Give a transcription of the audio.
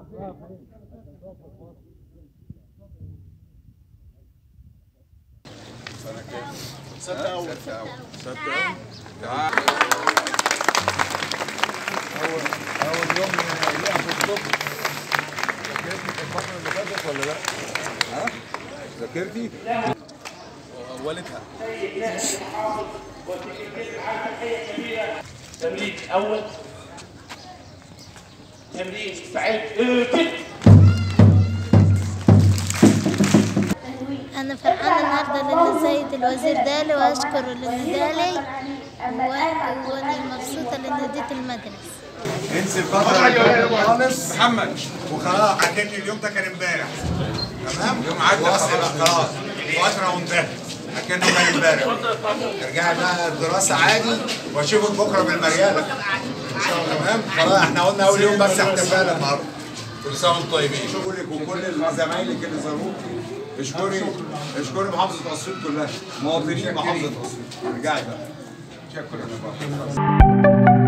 ستة أول ستة تعال أول أول يوم ليها في الصبح ذاكرتي في الفترة اللي فاتت ولا لا؟ ها؟ ذاكرتي؟ والدها تمرين اول تمرين استعد ابتدي أنا فرحانة النهاردة لأن السيد الوزير دالي وأشكر لأنه دالي و- وأنا مبسوطة لأن اديت المدرسة انسى الفترة اللي فاتت خالص محمد وخلاص حكيت لي اليوم ده كان امبارح تمام؟ يوم عدى وصل خلاص. خلاص فترة وانتهت كأنه كان امبارح ارجع بقى الدراسة عادي واشوفك بكرة بالمريالة تمام؟ خلاص احنا قلنا أول يوم بس احتفال النهارده كل سنة وانتم طيبين شغلك وكل زمايلك اللي زاروكي اشكري اشكري محافظة أسيوط كلها مواطنين محافظة أسيوط ارجعي بقى شكرا يا بابا